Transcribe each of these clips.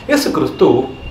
இயேசு கிறிஸ்து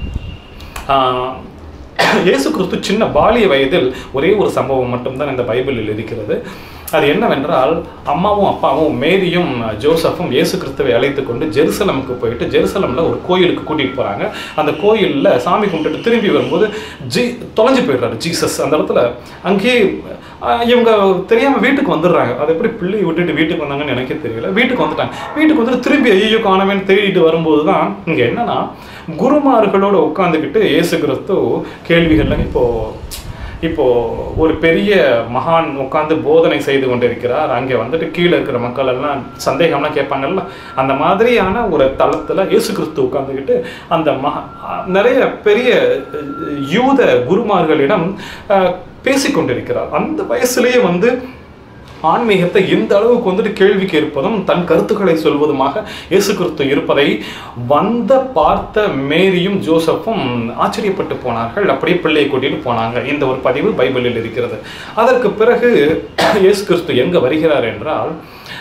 ஆஹ், இயேசு கிறிஸ்து சின்ன பாலிய வயதில் ஒரே ஒரு சம்பவம் மட்டும்தான் இந்த பைபிளில் இருக்கிறது அது என்னவென்றால் அம்மாவும் அப்பாவும் மேரியும் ஜோசப்பும் இயேசு கிறிஸ்துவை அழைத்து கொண்டு ஜெருசலமுக்கு போயிட்டு ஜெருசலம்ல ஒரு கோயிலுக்கு கூட்டிட்டு போறாங்க அந்த கோயில்ல சாமி கும்பிட்டுட்டு திரும்பி வரும்போது ஜி தொலைஞ்சு போயிடுறாரு ஜீசஸ் அந்த இடத்துல அங்கேயே ஆஹ், இவங்க தெரியாம வீட்டுக்கு வந்துடுறாங்க அது எப்படி பிள்ளை விட்டுட்டு வீட்டுக்கு வந்தாங்கன்னு எனக்கே தெரியல வீட்டுக்கு வந்துட்டாங்க வீட்டுக்கு வந்துட்டு திரும்பி ஐயோ காணவேன்னு தேடிட்டு வரும்போது தான் இங்க என்னன்னா குருமார்களோட உட்காந்துக்கிட்டு இயேசு கிறிஸ்து கேள்விகள்லாம் இப்போ இப்போ ஒரு பெரிய மகான் உட்கார்ந்து போதனை செய்து கொண்டிருக்கிறார் அங்கே வந்துட்டு கீழே இருக்கிற மக்கள் எல்லாம் சந்தேகம்லாம் கேட்பாங்கல்ல அந்த மாதிரியான ஒரு தளத்துல இயேசு கிறிஸ்து உட்கார்ந்துக்கிட்டு அந்த மகா நிறைய பெரிய அஹ், யூத குருமார்களிடம் அஹ், பேசிக் கொண்டிருக்கிறார் அந்த வயசுலயே வந்து ஆன்மீகத்தை எந்த அளவுக்கு வந்துட்டு கேள்வி கேட்பதும் தன் கருத்துக்களை சொல்வதுமாக இயேசு கிறிஸ்து இருப்பதை வந்த பார்த்த மேரியும் ஜோசப்பும் ஆச்சரியப்பட்டு போனார்கள் அப்படியே பிள்ளையை கூட்டிட்டு போனாங்க இந்த ஒரு பதிவு பைபிளில் இருக்கிறது அதற்கு பிறகு இயேசு கிறிஸ்து எங்க வருகிறார் என்றால்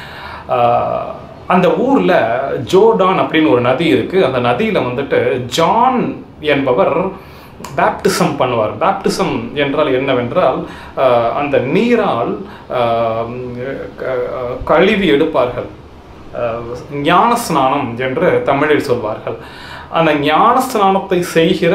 ஆஹ், அந்த ஊர்ல ஜோர்டான் அப்படின்னு ஒரு நதி இருக்கு அந்த நதியில வந்துட்டு ஜான் என்பவர் பேப்டிசம் பண்ணுவார் பேப்டிசம் என்றால் என்னவென்றால் ஆஹ், அந்த நீரால் ஆஹ், க- கழுவி எடுப்பார்கள் ஆஹ், ஞான ஸ்நானம் என்று தமிழில் சொல்வார்கள் அந்த ஞான ஸ்நானத்தை செய்கிற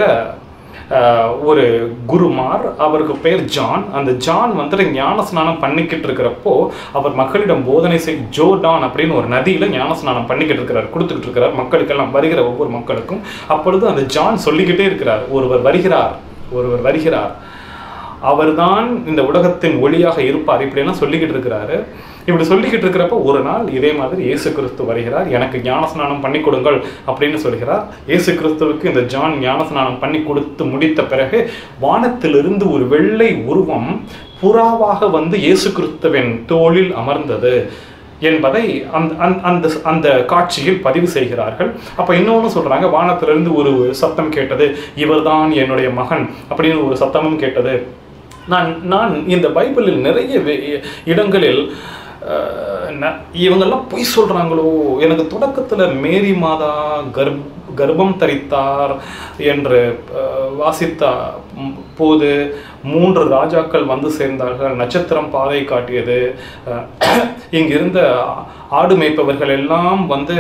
ஆஹ், ஒரு குருமார் அவருக்கு பேர் ஜான் அந்த ஜான் வந்துட்டு ஞான ஸ்நானம் பண்ணிக்கிட்டு இருக்கிறப்போ அவர் மக்களிடம் போதனை செய் ஜோர்டான் அப்படின்னு ஒரு நதியில ஞான ஸ்நானம் பண்ணிக்கிட்டு இருக்கிறார் கொடுத்துக்கிட்டு இருக்கிறார் மக்களுக்கெல்லாம் வருகிற ஒவ்வொரு மக்களுக்கும் அப்பொழுது அந்த ஜான் சொல்லிக்கிட்டே இருக்கிறார் ஒருவர் வருகிறார் ஒருவர் வருகிறார் அவர்தான் இந்த உலகத்தின் ஒளியாக இருப்பார் இப்படியெல்லாம் சொல்லிக்கிட்டு இருக்கிறாரு இப்படி சொல்லிக்கிட்டு இருக்கிறப்ப ஒரு நாள் இதே மாதிரி இயேசு கிறிஸ்து வருகிறார் எனக்கு ஞானஸ்நானம் பண்ணி கொடுங்கள் அப்படின்னு சொல்கிறார் இயேசு கிறிஸ்துவுக்கு இந்த ஜான் ஞானஸ்நானம் பண்ணி கொடுத்து முடித்த பிறகு வானத்திலிருந்து ஒரு வெள்ளை உருவம் புறாவாக வந்து இயேசு கிறிஸ்துவின் தோளில் அமர்ந்தது என்பதை அந்த அந்த- அந்த அந்த காட்சியில் பதிவு செய்கிறார்கள் அப்ப இன்னொன்னு சொல்றாங்க வானத்திலிருந்து ஒரு சத்தம் கேட்டது இவர்தான் என்னுடைய மகன் அப்படின்னு ஒரு சத்தமும் கேட்டது நான் நான் இந்த பைபிளில் நிறைய வே- இடங்களில் அஹ், ந- இவங்கெல்லாம் பொய் சொல்றாங்களோ எனக்கு தொடக்கத்துல மேரி மாதா கர்ப் கர்ப்பம் தரித்தார் என்று அஹ், வாசித்த ம், போது மூன்று ராஜாக்கள் வந்து சேர்ந்தார்கள் நட்சத்திரம் பாதை காட்டியது அஹ், இங்கிருந்த ஆடு மேய்ப்பவர்கள் எல்லாம் வந்து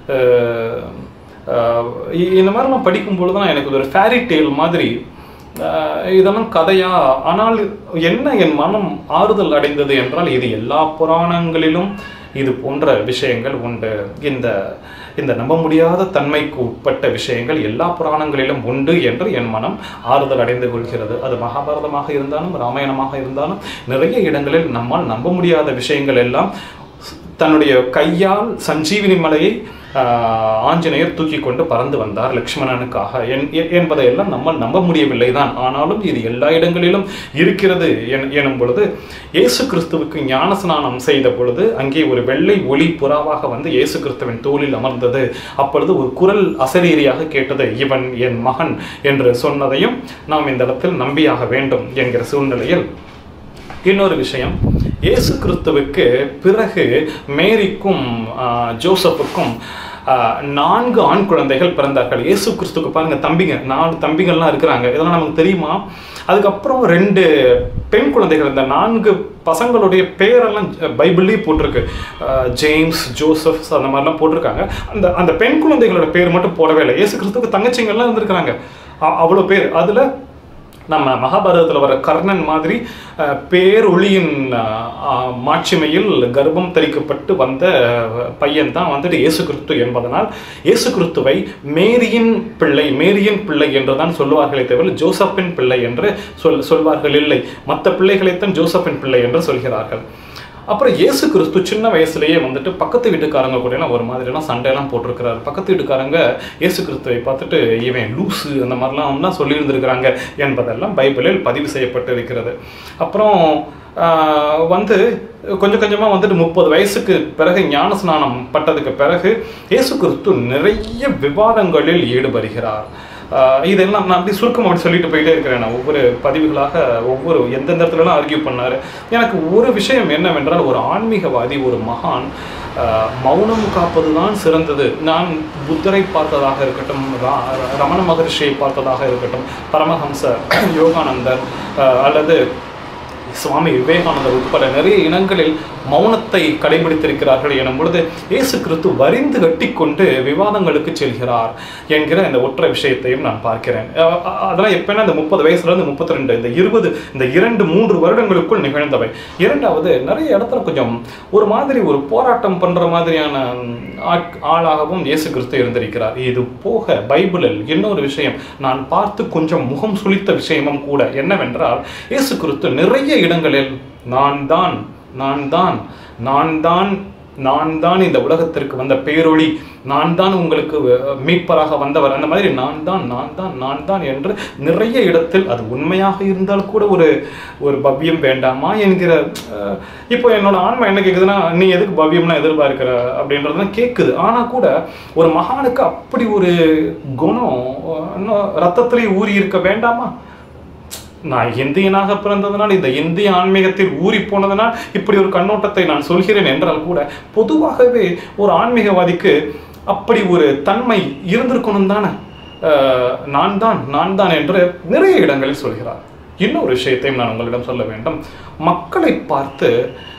அஹ், அஹ், இ- இந்த மாதிரிலாம் படிக்கும் பொழுது தான் எனக்கு இது ஒரு ஃபேரி டேல் மாதிரி அஹ், இதெல்லாம் கதையா ஆனால் என்ன என் மனம் ஆறுதல் அடைந்தது என்றால் இது எல்லா புராணங்களிலும் இது போன்ற விஷயங்கள் உண்டு இந்த இந்த நம்ப முடியாத தன்மைக்கு உட்பட்ட விஷயங்கள் எல்லா புராணங்களிலும் உண்டு என்று என் மனம் ஆறுதல் அடைந்து கொள்கிறது அது மகாபாரதமாக இருந்தாலும் ராமாயணமாக இருந்தாலும் நிறைய இடங்களில் நம்மால் நம்ப முடியாத விஷயங்கள் எல்லாம் தன்னுடைய கையால் சஞ்சீவினி மலையை ஆஹ், ஆஞ்சநேயர் தூக்கி கொண்டு பறந்து வந்தார் லக்ஷ்மணனுக்காக என்- எ- என்பதையெல்லாம் நம்மால் நம்ப முடியவில்லை தான் ஆனாலும் இது எல்லா இடங்களிலும் இருக்கிறது என்- எனும் பொழுது இயேசு கிறிஸ்துவுக்கு ஞானஸ்நானம் செய்த பொழுது அங்கே ஒரு வெள்ளை ஒளி புறாவாக வந்து இயேசு கிறிஸ்துவின் தோளில் அமர்ந்தது அப்பொழுது ஒரு குரல் அசரீரியாக கேட்டது இவன் என் மகன் என்று சொன்னதையும் நாம் இந்த இடத்தில் நம்பியாக வேண்டும் என்கிற சூழ்நிலையில் இன்னொரு விஷயம் இயேசு கிறிஸ்துவுக்கு பிறகு மேரிக்கும் ஆஹ், ஜோசப்புக்கும் ஆஹ், நான்கு ஆண் குழந்தைகள் பிறந்தார்கள் இயேசு கிறிஸ்துக்கு பாருங்க தம்பிங்க நாலு தம்பிகள்லாம் இருக்கிறாங்க இதெல்லாம் நமக்கு தெரியுமா அதுக்கப்புறம் ரெண்டு பெண் குழந்தைகள் இந்த நான்கு பசங்களுடைய பேரெல்லாம் பைபிள்லேயே போட்டிருக்கு ஆஹ், ஜேம்ஸ் ஜோசப்ஸ் அந்த மாதிரிலாம் போட்டிருக்காங்க அந்த அந்த பெண் குழந்தைகளோட பேர் மட்டும் போடவே இல்லை இயேசு கிறிஸ்துவுக்கு தங்கச்சிங்கள்லாம் இருந்திருக்கிறாங்க அ- அவ்வளோ பேர் அதில் நம்ம மகாபாரதத்தில் வர கர்ணன் மாதிரி அஹ், பேரொளியின் அஹ், அஹ், மாட்சிமையில் கர்ப்பம் தரிக்கப்பட்டு வந்த பையன் தான் வந்துட்டு இயேசு கிறிஸ்து என்பதனால் இயேசு கிறிஸ்துவை மேரியின் பிள்ளை மேரியின் பிள்ளை என்று தான் சொல்லுவார்களே தவிர ஜோசப்பின் பிள்ளை என்று சொல் சொல்வார்கள் இல்லை மற்ற பிள்ளைகளைத்தான் ஜோசப்பின் பிள்ளை என்று சொல்கிறார்கள் அப்புறம் இயேசு கிறிஸ்து சின்ன வயசுலயே வந்துட்டு பக்கத்து வீட்டுக்காரங்க கூட எல்லாம் ஒரு மாதிரிலாம் சண்டையெல்லாம் போட்டிருக்கிறாரு பக்கத்து வீட்டுக்காரங்க இயேசு கிறிஸ்துவை பார்த்துட்டு இவன் லூசு அந்த மாதிரிலாம் தான் சொல்லியிருந்திருக்கிறாங்க என்பதெல்லாம் பைபிளில் பதிவு செய்யப்பட்டு இருக்கிறது அப்புறம் ஆஹ், வந்து கொஞ்சம் கொஞ்சமாக வந்துட்டு முப்பது வயசுக்கு பிறகு ஞான ஸ்நானம் பட்டதுக்கு பிறகு இயேசு கிறிஸ்து நிறைய விவாதங்களில் ஈடுபடுகிறார் ஆஹ் இதெல்லாம் நான் அப்படி சுருக்கம் அப்படி சொல்லிட்டு போயிட்டே இருக்கிறேன் நான் ஒவ்வொரு பதிவுகளாக ஒவ்வொரு எந்தெந்த இடத்துலலாம் ஆர்கியூ பண்ணாரு எனக்கு ஒரு விஷயம் என்னவென்றால் ஒரு ஆன்மீகவாதி ஒரு மகான் ஆஹ், மௌனம் காப்பது தான் சிறந்தது நான் புத்தரை பார்த்ததாக இருக்கட்டும் ரா- ரமண மகரிஷியை பார்த்ததாக இருக்கட்டும் பரமஹம்ச யோகானந்தர் ஆஹ், அல்லது சுவாமி விவேகானந்தர் உட்பட நிறைய இனங்களில் மௌனத்தை கடைபிடித்திருக்கிறார்கள் எனும் பொழுது இயேசு கிறிஸ்து வரிந்து கட்டிக்கொண்டு விவாதங்களுக்கு செல்கிறார் என்கிற இந்த ஒற்றை விஷயத்தையும் நான் பார்க்கிறேன் அஹ் அஹ் அதெல்லாம் எப்பன்னா இந்த முப்பது வயசுல இருந்து முப்பத்தி ரெண்டு இந்த இருபது இந்த இரண்டு மூன்று வருடங்களுக்குள் நிகழ்ந்தவை இரண்டாவது நிறைய இடத்துல கொஞ்சம் ஒரு மாதிரி ஒரு போராட்டம் பண்ற மாதிரியான ம், ஆட்- ஆளாகவும் இயேசு கிறிஸ்து இருந்திருக்கிறார் இது போக பைபிளில் இன்னொரு விஷயம் நான் பார்த்து கொஞ்சம் முகம் சுளித்த விஷயமும் கூட என்னவென்றால் இயேசு கிறிஸ்து நிறைய இடங்களில் நான் தான் நான் தான் நான் தான் நான் தான் இந்த உலகத்திற்கு வந்த பேரொளி நான் தான் உங்களுக்கு அஹ், மீட்பராக வந்தவர் அந்த மாதிரி நான் தான் நான் தான் நான் தான் என்று நிறைய இடத்தில் அது உண்மையாக இருந்தால் கூட ஒரு ஒரு பவ்யம் வேண்டாமா என்கிற அஹ், இப்போ என்னோட ஆன்மா என்ன கேட்குதுன்னா நீ எதுக்கு பவ்யம்லாம் எதிர்பார்க்கிற அப்படின்றதுலாம் கேட்குது ஆனால் கூட ஒரு மகானுக்கு அப்படி ஒரு குணம் அஹ், இன்னும் ரத்தத்திலே ஊறி இருக்க வேண்டாமா நான் இந்தியனாக பிறந்ததனால் இந்த இந்திய ஆன்மீகத்தில் ஊறி போனதனால் இப்படி ஒரு கண்ணோட்டத்தை நான் சொல்கிறேன் என்றால் கூட பொதுவாகவே ஒரு ஆன்மீகவாதிக்கு அப்படி ஒரு தன்மை இருந்திருக்கணும் தானே அஹ், நான் தான் நான் தான் என்று நிறைய இடங்களில் சொல்கிறார் இன்னொரு விஷயத்தையும் நான் உங்களிடம் சொல்ல வேண்டும் மக்களை பார்த்து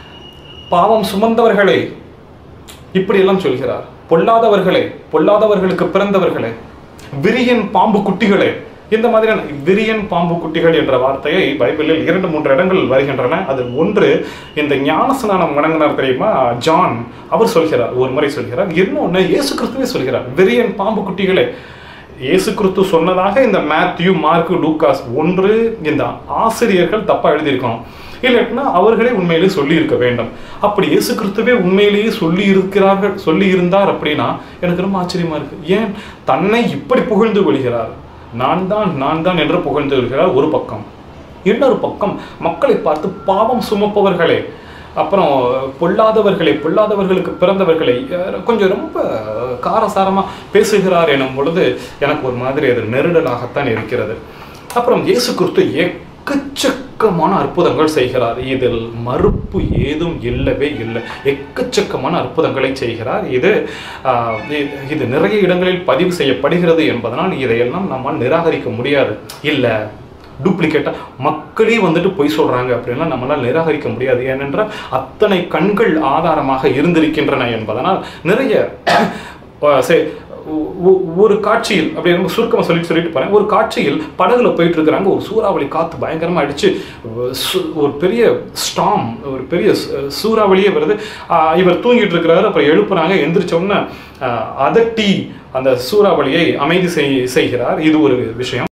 பாவம் சுமந்தவர்களே இப்படியெல்லாம் சொல்கிறார் பொல்லாதவர்களே பொல்லாதவர்களுக்கு பிறந்தவர்களே விரியன் பாம்பு குட்டிகளே இந்த மாதிரியான விரியன் பாம்பு குட்டிகள் என்ற வார்த்தையை பைபிளில் இரண்டு மூன்று இடங்கள் வருகின்றன அது ஒன்று இந்த ஞானஸ்நானம் வணங்கினார் தெரியுமா ஜான் அவர் சொல்கிறார் ஒரு முறை சொல்கிறார் இன்னொன்று இயேசு கிறிஸ்துவே சொல்கிறார் விரியன் பாம்பு குட்டிகளே இயேசு கிறிஸ்து சொன்னதாக இந்த மேத்யூ மார்க்கு லூக்காஸ் ஒன்று இந்த ஆசிரியர்கள் தப்பா எழுதியிருக்கணும் இல்லாட்டினா அவர்களே உண்மையிலேயே சொல்லி இருக்க வேண்டும் அப்படி இயேசு கிறிஸ்துவே உண்மையிலேயே சொல்லி இருக்கிறார்கள் சொல்லி இருந்தார் அப்படின்னா எனக்கு ரொம்ப ஆச்சரியமா இருக்கு ஏன் தன்னை இப்படி புகழ்ந்து கொள்கிறார் நான் தான் நான் தான் என்று புகழ்ந்து கொள்கிறார் ஒரு பக்கம் இன்னொரு பக்கம் மக்களை பார்த்து பாவம் சுமப்பவர்களே அப்புறம் பொல்லாதவர்களை பொல்லாதவர்களுக்கு பிறந்தவர்களை அஹ், கொஞ்சம் ரொம்ப காரசாரமா பேசுகிறார் எனும் பொழுது எனக்கு ஒரு மாதிரி அது நெருடலாகத்தான் இருக்கிறது அப்புறம் இயேசு கிறிஸ்து எக்கச்சக்கமான அற்புதங்கள் செய்கிறார் இதில் மறுப்பு ஏதும் இல்லவே இல்லை எக்கச்சக்கமான அற்புதங்களை செய்கிறார் இது ஆஹ், இ- இது நிறைய இடங்களில் பதிவு செய்யப்படுகிறது என்பதனால் இதையெல்லாம் நம்மால் நிராகரிக்க முடியாது இல்லை டூப்ளிகேட்டா மக்களே வந்துட்டு பொய் சொல்றாங்க அப்படின்னா நம்மளால் நிராகரிக்க முடியாது ஏனென்றால் அத்தனை கண்கள் ஆதாரமாக இருந்திருக்கின்றன என்பதனால் நிறைய அஹ், சே- ஒ- ஒ- ஒரு காட்சியில் அப்படி ரொம்ப சுருக்கமாக சொல்லிட்டு சொல்லிட்டு போறேன் ஒரு காட்சியில் படகுல போயிட்டு இருக்கிறாங்க ஒரு சூறாவளி காத்து பயங்கரமா அடிச்சு ஒ- சு- ஒரு பெரிய ஸ்டாம் ஒரு பெரிய சு- சூறாவளியே வருது ஆஹ் இவர் தூங்கிட்டு இருக்கிறாரு அப்புறம் எழுப்புறாங்க எந்திரிச்ச உடனே ஆஹ் அதட்டி அந்த சூறாவளியை அமைதி செய் செய்கிறார் இது ஒரு விஷயம்